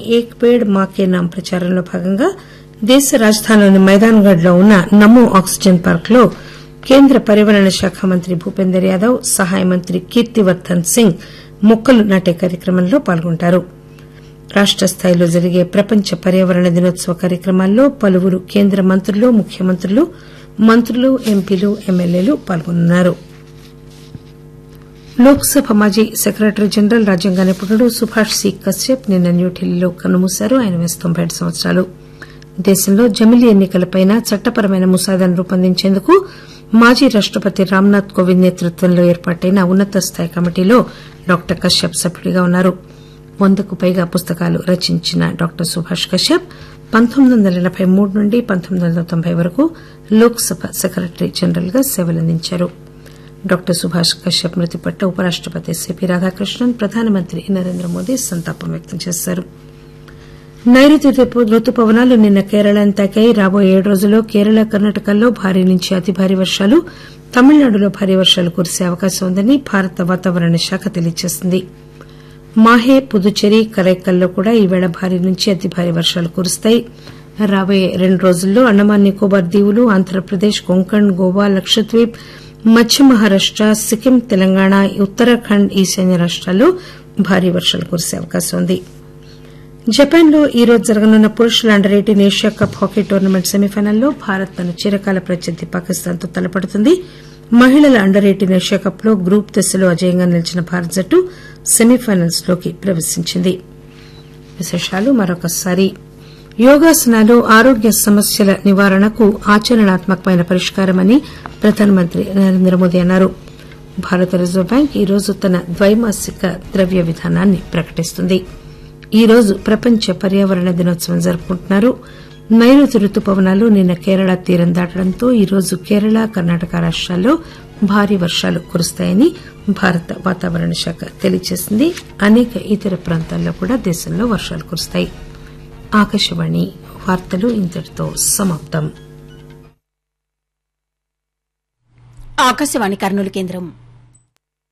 ఏక్ పేడ్ మా కే నామ్ ప్రచారంలో భాగంగా దేశ రాజధానిలోని మైదాన్గఢ్ లో ఉన్న నమో ఆక్సిజన్ పార్క్ లో కేంద్ర పర్యావరణ శాఖ మంత్రి భూపేందర్ యాదవ్ సహాయ మంత్రి కీర్తివర్దన్ సింగ్ మొక్కలు నాటే కార్యక్రమంలో పాల్గొంటారు రాష్ట స్థాయిలో జరిగే ప్రపంచ పర్యావరణ దినోత్సవ కార్యక్రమాల్లో పలువురు కేంద్ర మంత్రులు ముఖ్యమంత్రులు మంత్రులు ఎంపీలు ఎమ్మెల్యేలు పాల్గొన్నారు లోక్ సభ మాజీ సెక్రటరీ జనరల్ రాజ్యాంగ నిపుణుడు సుభాష్ సి కశ్యప్ నిన్న న్యూఢిల్లీలో కన్నుమూశారు ఆయన వయసు తొంభై ఏడు సంవత్సరాలు దేశంలో జమిలీ ఎన్నికలపై చట్టపరమైన ముసాదాను రూపొందించేందుకు మాజీ రాష్టపతి రామ్నాథ్ కోవింద్ నేతృత్వంలో ఏర్పాటైన ఉన్నత స్థాయి కమిటీలో డాక్టర్ కశ్యప్ సభ్యుడిగా ఉన్నారు వందకు పైగా పుస్తకాలు రచించిన డాక్టర్ సుభాష్ కశ్యప్ పంతొమ్మిది వందల ఎనబై మూడు నుండి పంతొమ్మిది వందల తొంభై వరకు లోక్ సభ సెక్రటరీ జనరల్ గా సేవలందించారు డాక్టర్ సుభాష్ కశ్యప్ మృతి పట్ల ఉపరాష్టపతి సిపి రాధాకృష్ణన్ ప్రధానమంత్రి నరేంద్ర మోదీ సంతాపం వ్యక్తం చేశారు నైరుతి రుతుపవనాలు నిన్న కేరళను తాకాయి రాబోయే ఏడు రోజుల్లో కేరళ కర్ణాటకల్లో భారీ నుంచి అతి భారీ వర్షాలు తమిళనాడులో భారీ వర్షాలు కురిసే అవకాశం ఉందని భారత వాతావరణ శాఖ తెలియజేసింది మాహే పుదుచ్చేరి కరైకల్లో కూడా ఈవేళ భారీ నుంచి అతి భారీ వర్షాలు కురుస్తాయి రాబోయే రెండు రోజుల్లో అండమాన్ నికోబార్ దీవులు ఆంధ్రప్రదేశ్ కొంకణ్ గోవా లక్షద్వీప్ మధ్య మహారాష్ట సిక్కిం తెలంగాణ ఉత్తరాఖండ్ ఈశాన్య రాష్టాల్లో భారీ వర్షాలు కురిసే అవకాశం ఉంది జపాన్ లో ఈ రోజు జరగనున్న పురుషుల under eighteen Asia cup hockey tournament సెమీఫైనల్లో భారత్ తన చిరకాల ప్రత్యర్థి పాకిస్తాన్ తో తలపడుతుంది మహిళల అండర్ ఎయిటీన్ ఏషియా కప్ లో గ్రూప్ దశలో అజయంగా నిలిచిన భారత జట్టు సెమీఫైనల్స్ లోకి ప్రవేశించింది విశేషాలు మరొకసారి యోగాసనాలు ఆరోగ్య సమస్యల నివారణకు ఆచరణాత్మకమైన పరిష్కారమని ప్రధానమంత్రి నరేంద్ర మోదీ అన్నారు భారత రిజర్వు బ్యాంక్ ఈ రోజు తన ద్వైమాసిక ద్రవ్య విధానాన్ని ప్రకటిస్తుంది ఈ రోజు ప్రపంచ పర్యావరణ దినోత్సవం జరుపుకుంటున్నారు నైరుతి రుతుపవనాలు నిన్న కేరళ తీరం దాటడంతో ఈ రోజు కేరళ కర్ణాటక రాష్టాల్లో భారీ వర్షాలు కురుస్తాయని భారత వాతావరణ శాఖ తెలియజేసింది అనేక ఇతర ప్రాంతాల్లో కూడా దేశంలో వర్షాలు కురుస్తాయి ఆకాశవాణి వార్తలు ఇంతటితో సమాప్తం ఆకాశవాణి కర్నూలు కేంద్రం